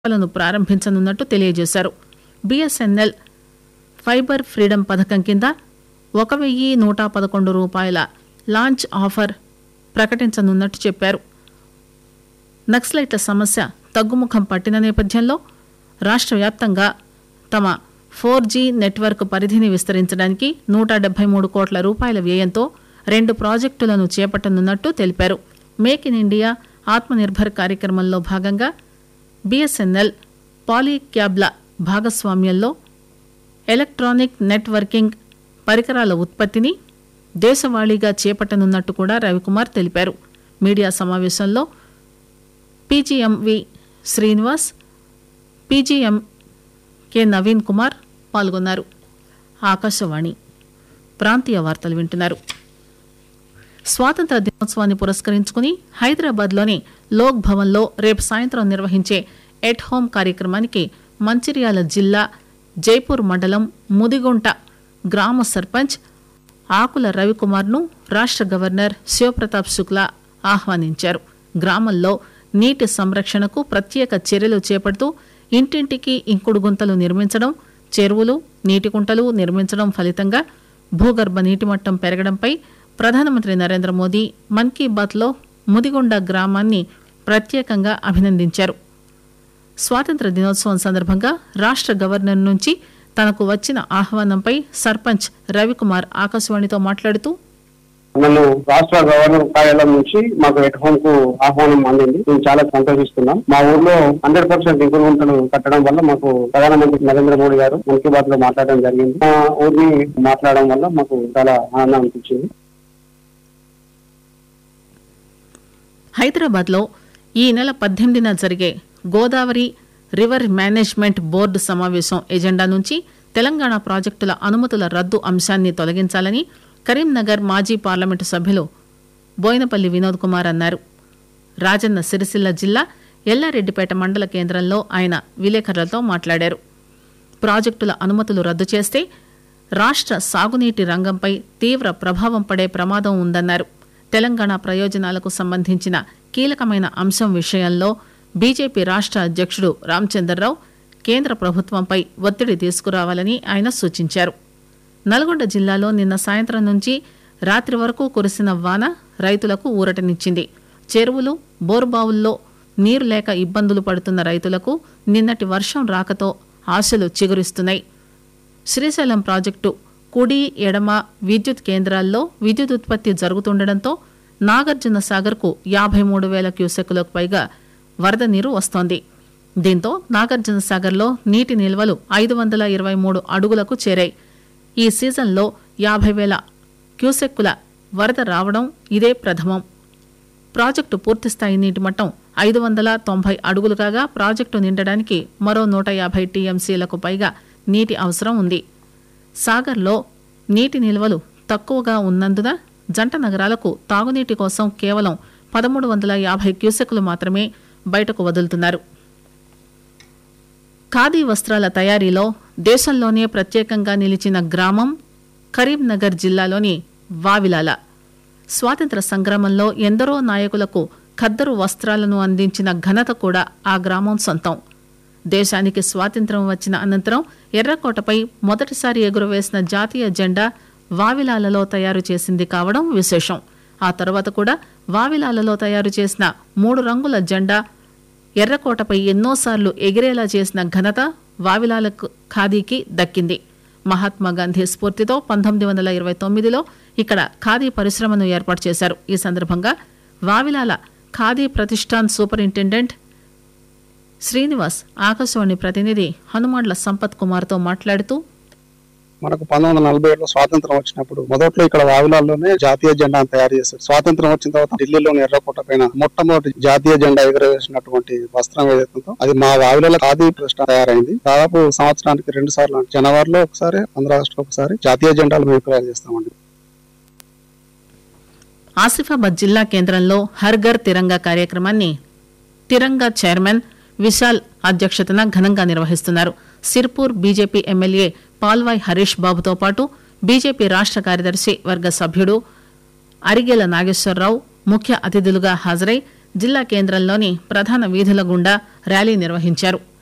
సేవలను ప్రారంభించనున్నట్టు తెలియజేశారు BSNL fibre freedom పథకం కింద ఒక వెయ్యి నూట పదకొండు రూపాయల లాంచ్ ఆఫర్ ప్రకటించనున్నట్టు చెప్పారు నక్సలైట్ల సమస్య తగ్గుముఖం పట్టిన నేపథ్యంలో రాష్ట్ర వ్యాప్తంగా తమ ఫోర్ జీ నెట్వర్క్ పరిధిని విస్తరించడానికి నూట డెబ్బై మూడు కోట్ల రూపాయల వ్యయంతో రెండు ప్రాజెక్టులను చేపట్టనున్నట్టు తెలిపారు మేక్ ఇన్ ఇండియా ఆత్మనిర్భర్ కార్యక్రమంలో భాగంగా బీఎస్ఎన్ఎల్ పాలీక్యాబ్ల భాగస్వామ్యంలో ఎలక్ట్రానిక్ నెట్వర్కింగ్ పరికరాల ఉత్పత్తిని దేశవాళీగా చేపట్టనున్నట్టు కూడా రవికుమార్ తెలిపారు మీడియా సమావేశంలో PGM V Srinivas PGM K Naveen Kumar పాల్గొన్నారు ఆకాశవాణి ప్రాంతీయ వార్తలు వింటున్నారు స్వాతంత్ర దినోత్సవాన్ని పురస్కరించుకుని హైదరాబాద్లోని లోక్ భవన్లో రేపు సాయంత్రం నిర్వహించే ఎట్ హోమ్ కార్యక్రమానికి మంచిర్యాల జిల్లా జైపూర్ మండలం ముదిగుంట గ్రామ సర్పంచ్ ఆకుల రవికుమార్ను రాష్ట్ర గవర్నర్ శివప్రతాప్ శుక్లా ఆహ్వానించారు గ్రామంలో నీటి సంరక్షణకు ప్రత్యేక చర్యలు చేపడుతూ ఇంటింటికి ఇంకుడు గుంతలు నిర్మించడం చెరువులు నీటి కుంటలు నిర్మించడం ఫలితంగా భూగర్భ నీటి మట్టం పెరగడంపై ప్రధానమంత్రి నరేంద్ర మోదీ మన్ కీ బాత్లో ముదిగొండ గ్రామాన్ని ప్రత్యేకంగా అభినందించారు స్వాతంత్ర దినోత్సవం సందర్భంగా రాష్ట్ర గవర్నర్ నుంచి తనకు వచ్చిన ఆహ్వానంపై సర్పంచ్ రవికుమార్ ఆకాశవాణితో మాట్లాడుతూ నన్ను రాష్ట్ర గవర్నర్ కార్యాలయం నుంచి మాకు ఎట్ హోమ్ కు ఆహ్వానం అందింది మేము చాలా సంతోషిస్తున్నాం మా ఊర్లో హండ్రెడ్ పర్సెంట్ ఇంకుడు గుంటలు కట్టడం వల్ల మాకు ప్రధానమంత్రి నరేంద్ర మోడీ గారు మన్ కీ బాత్ లో మాట్లాడడం జరిగింది మా ఊరిని మాట్లాడడం వల్ల మాకు చాలా ఆనందం అనిపించింది హైదరాబాద్లో ఈ నెల పద్దెనిమిదిన జరిగే గోదావరి రివర్ మేనేజ్మెంట్ బోర్డు సమావేశం ఎజెండా నుంచి తెలంగాణ ప్రాజెక్టుల అనుమతుల రద్దు అంశాన్ని తొలగించాలని కరీంనగర్ మాజీ పార్లమెంటు సభ్యులు బోయినపల్లి వినోద్ కుమార్ అన్నారు రాజన్న సిరిసిల్ల జిల్లా ఎల్లారెడ్డిపేట మండల కేంద్రంలో ఆయన విలేకరులతో మాట్లాడారు ప్రాజెక్టుల అనుమతులు రద్దు చేస్తే రాష్ట్ర సాగునీటి రంగంపై తీవ్ర ప్రభావం పడే ప్రమాదం ఉందన్నారు తెలంగాణ ప్రయోజనాలకు సంబంధించిన కీలకమైన అంశం విషయంలో బీజేపీ రాష్ట్ర అధ్యక్షుడు రామచంద్రరావు కేంద్ర ప్రభుత్వంపై ఒత్తిడి తీసుకురావాలని ఆయన సూచించారు నల్గొండ జిల్లాలో నిన్న సాయంత్రం నుంచి రాత్రి వరకు కురిసిన వాన రైతులకు ఊరటనిచ్చింది చెరువులు బోరుబావుల్లో నీరు లేక ఇబ్బందులు పడుతున్న రైతులకు నిన్నటి వర్షం రాకతో ఆశలు చిగురిస్తున్నాయి శ్రీశైలం ప్రాజెక్టు కుడి ఎడమ విద్యుత్ కేంద్రాల్లో విద్యుత్ ఉత్పత్తి జరుగుతుండటంతో నాగార్జున సాగర్కు యాభై మూడు వేల క్యూసెక్కులకు పైగా వరద నీరు వస్తోంది దీంతో నాగార్జున సాగర్లో నీటి నిల్వలు ఐదు వందల ఇరవై మూడు అడుగులకు చేరాయి ఈ సీజన్లో యాభై వేల క్యూసెక్కుల వరద రావడం ఇదే ప్రథమం ప్రాజెక్టు పూర్తిస్థాయి నీటి మట్టం ఐదు వందల తొంభై అడుగులు కాగా ప్రాజెక్టు నిండడానికి మరో నూట యాభై టీఎంసీలకు పైగా నీటి అవసరం ఉంది సాగర్లో నీటి నిల్వలు తక్కువగా ఉన్నందున జంట నగరాలకు తాగునీటి కోసం కేవలం పదమూడు వందల యాభై క్యూసెక్లు మాత్రమే బయటకు వదులుతున్నారు ఖాదీ వస్త్రాల తయారీలో దేశంలోనే ప్రత్యేకంగా నిలిచిన గ్రామం కరీంనగర్ జిల్లాలోని వావిలాల స్వాతంత్ర సంగ్రామంలో ఎందరో నాయకులకు ఖద్దరు వస్త్రాలను అందించిన ఘనత కూడా ఆ గ్రామం సొంతం దేశానికి స్వాతంత్ర్యం వచ్చిన అనంతరం ఎర్రకోటపై మొదటిసారి ఎగురవేసిన జాతీయ జెండా వావిలాలలో తయారు చేసింది కావడం విశేషం ఆ తర్వాత కూడా వావిలాలలో తయారు చేసిన మూడు రంగుల జెండా ఎర్రకోటపై ఎన్నోసార్లు ఎగిరేలా చేసిన ఘనత వావిలాల ఖాదీకి దక్కింది మహాత్మా గాంధీ స్ఫూర్తితో పంతొమ్మిది వందల ఇరవై తొమ్మిదిలో ఇక్కడ ఖాదీ పరిశ్రమను ఏర్పాటు చేశారు ఈ సందర్భంగా వావిలాల ఖాదీ ప్రతిష్టాన్ సూపరింటెండెంట్ శ్రీనివాస్ ఆకాశవాణి ప్రతినిధి హనుమాండ్ల సంపత్ కుమార్తో మాట్లాడుతూ మనకు పంతొమ్మిది వందల నలభై ఏడులో స్వాతంత్రం వచ్చినప్పుడు మొదట్లో ఇక్కడ వావిలాల్లోనే జాతీయ జెండాను తయారు చేశారు స్వాతంత్రం వచ్చిన తర్వాత ఢిల్లీలోని ఎర్రకోట పైన మొట్టమొదటి జాతీయ జెండా ఎగురవేసినటువంటి వస్త్రం ఏదైతుందో అది మా వావిలాల ఖాదీ ప్రశ్న తయారైంది దాదాపు సంవత్సరానికి రెండు సార్లు అంటే జనవరిలో ఒకసారి ఆంధ్రాష్ట్ర ఒకసారి జాతీయ జెండాలు మేము తయారు చేస్తామండి ఆసిఫాబాద్ జిల్లా కేంద్రంలో హర్ఘర్ తిరంగా కార్యక్రమాన్ని తిరంగా చైర్మన్ విశాల్ అధ్యక్షతన ఘనంగా నిర్వహిస్తున్నారు సిర్పూర్ బీజేపీ ఎమ్మెల్యే పాల్వాయ్ హరీష్ బాబుతో పాటు బీజేపీ రాష్ట్ర కార్యదర్శి వర్గ సభ్యుడు అరిగేల నాగేశ్వరరావు ముఖ్య అతిథులుగా హాజరై జిల్లా కేంద్రంలోని ప్రధాన వీధుల గుండా ర్యాలీ నిర్వహించారు